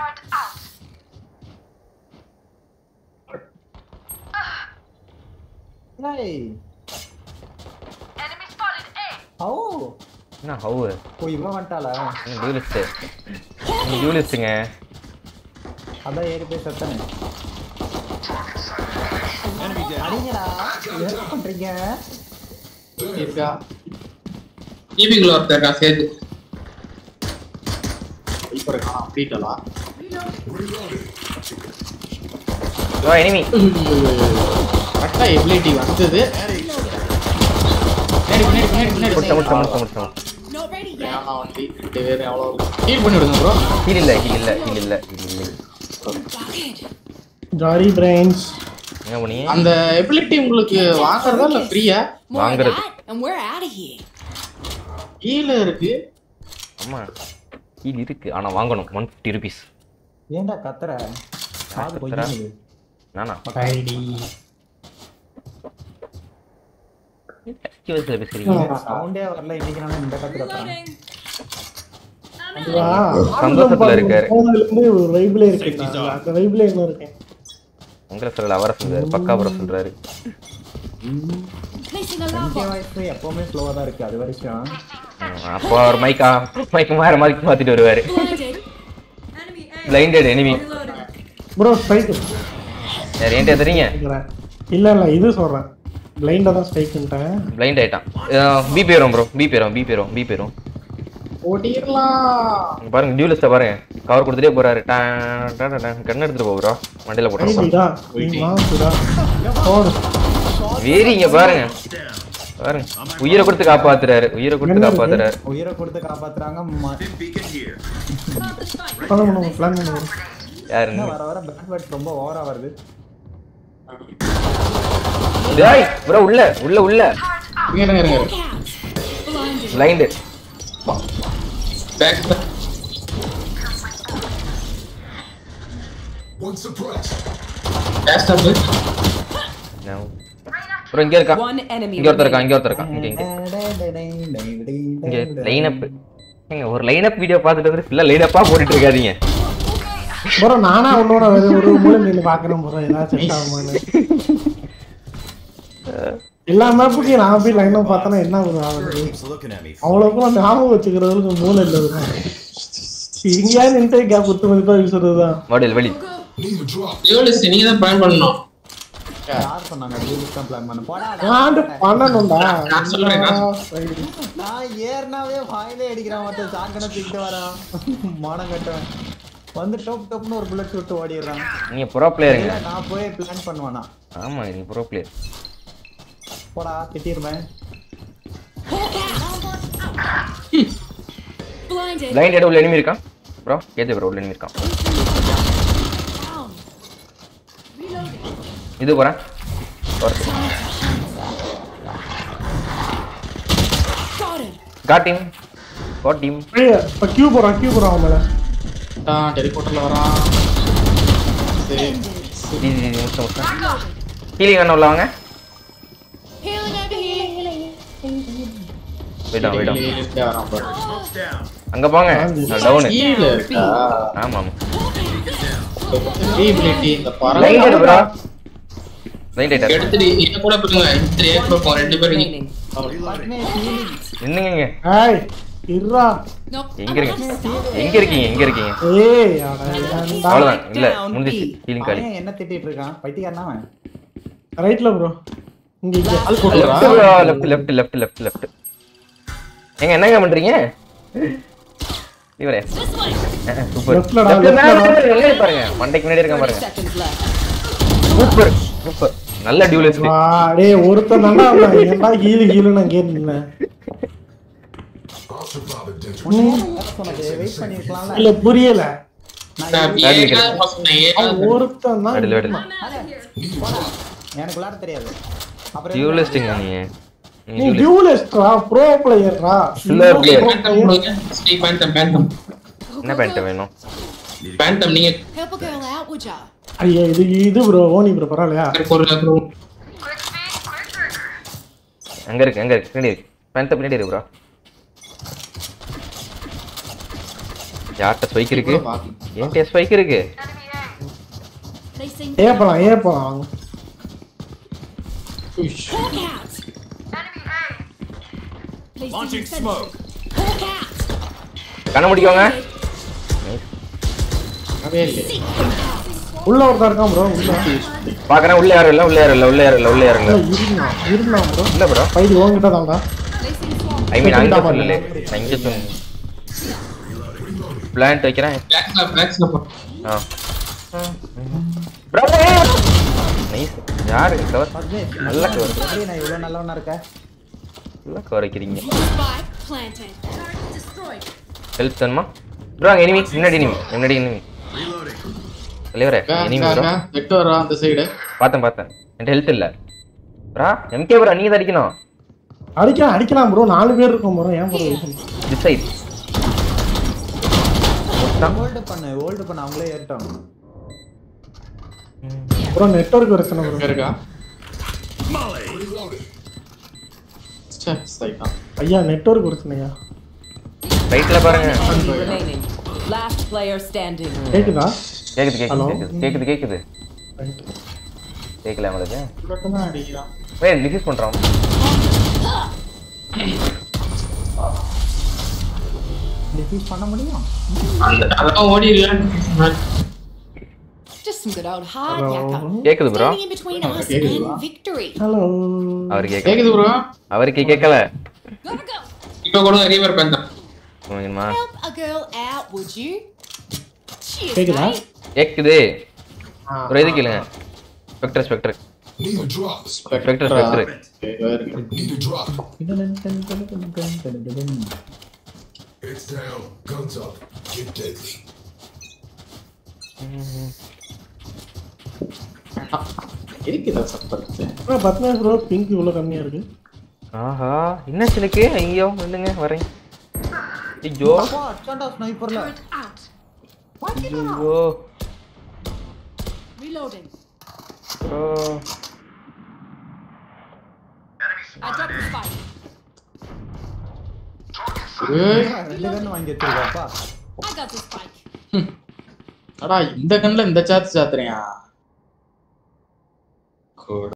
ஏய் ஓ என்ன ஹவு ஓ இவன் வந்துட்டாளா டியூலிஸ்ட் டியூலிஸ்ட்டுங்க அதான் ஏறி போய் செத்தனே அடிங்கடா என்ன பண்றீங்க இருக்கா டிவிக்குள்ள ஒருத்தர் இருக்கா சேர்த்து இப்போ இருக்கான் அப்படிட்டலா ஓ எனிமி கரெக்டா எபிலிட்டி வந்தது பின்னாடி பின்னாடி பின்னாடி முடிச்ச முடிச்ச பின்னாடி முடிச்ச முடிச்ச Not ready yet. வேணாம் வண்டி ரெண்டு பேரும் எவ்வளோ ஹீல் பண்ணி விடுங்க ப்ரோ ஹீல் இல்ல ஹீல் இல்ல ஹீல் இல்ல ஹீல் இல்லை Bucket. ஜாரி பிரெயின்ஸ் என்ன பண்ணீங்க அந்த எபிலிட்டி உங்களுக்கு வாங்குறதா இல்ல ஃப்ரீயா More of வாங்குறது. that, and we're out of here. கீழே இருக்கு ஆமா ஹீல் இருக்கு ஆனா வாங்கணும் ஒன் ஃபிஃப்டி ருபீஸ் ஏன்டா கத்துற காது கத்துறா? கொஞ்சம் நானா ஐடி யூஎஸ்ல பேசுறீங்க சவுண்டே வரல இன்னைக்கு நான் இந்த கத்து கத்துறேன் சந்தோஷத்துல இருக்காரு. இருந்து ஒரு வைப்ல இருக்கேன் நான். அந்த வைப்ல இன்னும் இருக்கேன் உங்களை சொல்லல அவரை சொல்றாரு பக்கா அவரை சொல்றாரு Placing alarm என்கே bot. வாய்ஸ் எப்பவுமே ஸ்லோவா தான் இருக்கு அது வரைக்கும் ம், அப்போ அவர் மைக்கா மைக் வேற மாதிரி மாத்திட்டு வருவாரு Blinded. Blinded enemy bro strike யார் ஏன்டா தெரியுங்க இல்ல இல்ல இது சொல்றேன் பிளைண்டா தான் ஸ்ட்ரைக்ன்ட்டேன் பிளைண்ட் ஆயிட்டான் பி பேரும் ப்ரோ பி பேரும் பி பேரும் பி பேரும் ஓடிடலாம் இங்க பாருங்க டியூலிஸ்ட பாருங்க கவர் கொடுத்துட்டே போறாரு டான், டான், டான், டான். கண்ணு எடுத்துட்டு போ ப்ரோ மண்டையில போட்டு ஐடிடா நீ வாங்குடா போடு வேறி இங்க பாருங்க பாருங்க உயிரை கொடுத்து காப்பாத்துறாரு உயிரை கொடுத்து காப்பாத்துறாரு உயிரை கொடுத்து காப்பாத்துறாங்க ம- பண்ண பண்ணுங்க பிளான் பண்ணுங்க யாரு என்ன வர வர பேட் பேட் ரொம்ப ஓவரா வருது டேய் ப்ரோ உள்ள உள்ள உள்ள இருங்க இருங்க இருங்க Out. Blinded. Blind back paste up bro இங்க இருக்கான் One enemy இங்க ஒருத்தர் இருக்கான் remaining. இங்க ஒருத்தர் இருக்கான் இங்க இங்க இங்க லைன் அப் ஏங்க ஒரு லைன் அப் வீடியோ பார்த்துட்டு வந்து ஃபுல்லா லைன் அப்பா போட்டுட்டு இருக்காதீங்க ப்ரோ நானா உன்னோட ஒரு ஒரு மூலை நின்று பாக்குறேன் ப்ரோ ஏதாவது செட் ஆகுமான்னு எல்லா மேப்புக்கும் நான் போய் லைனா பார்த்தனா என்ன ப்ரோ ஆகுது அவ்வளவுக்கும் ஞாபகம் வச்சுக்கிறதுக்கு மூளை இல்லை bro. எங்கேயாவது நின்று கேப் குத்து மதிப்பா வீசுறதுதான் மாடல் வெளி டியூலிஸ்ட் நீங்க தான் பிளான் பண்ணணும் யார் சொன்னாங்க டியூலிஸ் தான் பிளான் பண்ண போடா நான் பண்ணணும்டா நான் சொல்றேன், நான் நான் ஏறினாவே வாயிலே அடிக்கிறான் மத்த சாக்கனை தூக்கிட்டு வரான் மானம் கட்டுவேன் வந்து டோப் டோப்னு ஒரு புல்லட் விட்டு ஓடிடுறான் நீங்க ப்ரோ பிளேயருங்க இல்ல நான் போய் பிளான் பண்ணுவானா ஆமா நீங்க ப்ரோ பிளேயர் போடா திட்டிருப்பேன் Blinded. பிளைண்ட் எடு உள்ள எனிமி இருக்கான் ப்ரோ கேஜே ப்ரோ உள்ள எனிமி இருக்கான் Down. இது போறேன் ஒருத்தர். Got him. Got team got team ஏய், இப்ப கியூ போறான் கியூ போறான் அவன் மேல டெலிபோர்ட்டர்ல வரான் சரி ஹீலிங் அண்ணா உள்ள வாங்க Healing over here. விடாம் விடாம் வெளியிலே வரான் பாரு. அங்க போங்க டவுனு கீழே இருக்கா ஆமா ஆமா ability இந்த லைன் எடு பறவை ப்ரோ லைன் எடு எடுத்துட்டு என்ன கூட போடுங்க இந்த ஏ போறோம் ரெண்டு பேரும் Remaining. என்னங்க ஏய் இருடா Nope. எங்க இருக்கீங்க எங்க இருக்கீங்க எங்க இருக்கீங்க ஏய் அட ஏன்டா அவ்வளவுதான் இல்ல Down முடிஞ்சிச்சு B. ஹீலிங் காலி அவன் என்ன திட்டிட்டு இருக்கான் பைத்தியக்காரனா அவன் ரைட்ல ப்ரோ இங்க இங்க ஆள் போட்டுறா left left left left left ஏங்க என்னங்க பண்றீங்க இவரே சூப்பர் Left லடா, லெஃப்ட்ல left மேல லடா. மேல முன்னாடி பாருங்க மண்டைக்கு முன்னாடி இருக்கான் 30 பாருங்க seconds left. சூப்பர் சூப்பர் நல்ல டியூலிஸ்ட் வா டேய் ஒருத்தன் தான்டா அவன் ஏன்டா ஹீல் ஹீல் நான் கேட்டேன் சொன்னது வெயிட் பண்ணிருக்கலாம்ல இல்ல புரியல நான் ஏழாவது பசங்க ஏழாவது அவன் ஒருத்தன் தான் அடில அடில எனக்கு விளையாட தெரியாது அப்புறம் டியூலிஸ்டிங்க நீ நீ டியூலிஸ்ட்ரா ப்ரோ பிளேயர்ரா Silver player. பேந்தம் கொடுங்க ஸ்ரீ பேந்தம் பேந்தம் என்ன பேண்ட் வேணும் பேந்தம் நீங்க Help a girl out, would ya? ஐயா இது இது ப்ரோ ஓனி ப்ரோ பரவாயில்லையா ஒரு அப்புறம் அங்க இருக்கு அங்க இருக்கு பின்னாடி இருக்கு பேண்ட் பின்னாடி இருக்கு ப்ரோ யார்கிட்ட ஸ்பைக் இருக்கு பார்க்கலாம். என்கிட்ட ஸ்பைக் இருக்கு Placing ஏ போலாம் ஏ போலாம் வாங்க உஷ். Hawk out. Placing smoke. Hawk out. கண்ண முடிக்கோங்க வரவே இல்லையே. Seek them out. உள்ள ஒருத்தர் இருக்கான் ப்ரோ உள்ள பாக்குறேன் உள்ள யாரும் இல்ல உள்ள யாரும் இல்ல உள்ள யாரும் இல்ல உள்ள யாரும் இல்ல இருந்தான் இருந்தான் ப்ரோ இல்ல ப்ரோ பைதி உங்ககிட்ட தான்டா Placing swamp. ஐ மீன் அங்க செத்துட்டா சொல்லல நான் இங்க சொன்னேன் பிளான்ட் வைக்கிறேன் பேக் ஸ்னாப் பேக் ஸ்னாப் ஆ ப்ரோ நைஸ் யாரு கவர் நல்ல கவர் எப்படி நான் இவ்வளவு நல்லவனா இருக்கேன் நல்ல கவர் வைக்கிறீங்க Spike planted. Destroyed. ஹெல்ப் தருமா ப்ரோ அங்க எனிமி முன்னாடி எனிமி முன்னாடி எனிமி தலைவரே அங்க, எனிமி அங்க, ப்ரோ அங்க. வெட்டு வரா அந்த சைடு பார்த்தேன் பார்த்தேன் என்கிட்ட ஹெல்த் இல்ல ப்ரா எம்கே ப்ரோ நீங்க தான் அடிக்கணும் அடிக்கலாம் அடிக்கலாம் ப்ரோ நாலு பேர் இருக்கோம் ப்ரோ ஏன் ப்ரோ திஸ் சைடு ஹோல்டு பண்ணு ஹோல்டு பண்ணு அவங்களே ஏறிட்டோம் ப்ரோ நெட்வொர்க் பிரச்சனை ப்ரோ இங்க இருக்கா ச்சே, சைட்டா. ஐயா நெட்வொர்க் பிரச்சனையா ரைட்ல பாருங்க Enemy remaining. Last player standing. கேக்குதா கேக்குது கேக்குது Hello? கேக்குது கேக்குது கேக்குது கேக்கல உங்களுக்கு இவ்வளவு தான் அடிக்கிறான். ஏய் டிஃபியூஸ் பண்றான் டிஃபீஸ் பண்ண முடியும் அந்த- அதான் ஓடிடுவேன் Just some good old hard Hello? yakka. கேக்குது bro Standing in between us கேக்குதுவா? and victory. ஹலோ அவர் கேக்கல கேக்குது ப்ரோ அவருக்கு கேக்கல Gotta go. இப்போ கூட ரீவர் பேந்தம் கொஞ்சமா Help a girl out, would you? Cheers, கேக்குதா? mate. கேக்குது ஒரு இது கேளுங்க ஸ்பெக்டர் ஸ்பெக்டர் ஸ்பெக்டர் ஸ்பெக்டர் கேக்கவே இருக்கு. It's down, guns up, get deadly. இருக்குதா சப்பரிச்சு பத்மேஷ் ப்ரோ பிங்க் இவ்வளோ கம்மியா இருக்கு ஆஹா என்ன சிலக்கு ஐயோ நில்லுங்க வரேன் ஐயோ அப்பா அச்சாண்டா ஸ்னைப்பர்ல Out. ஐயோ Reloading. Bro I dropped the spike. ஏய், ரெண்டு கண்ணு வாங்கி வச்சிருக்காப்பா I got the spike. அடா இந்த கண்ணுல இந்த சாத்து சாத்துறியா கூட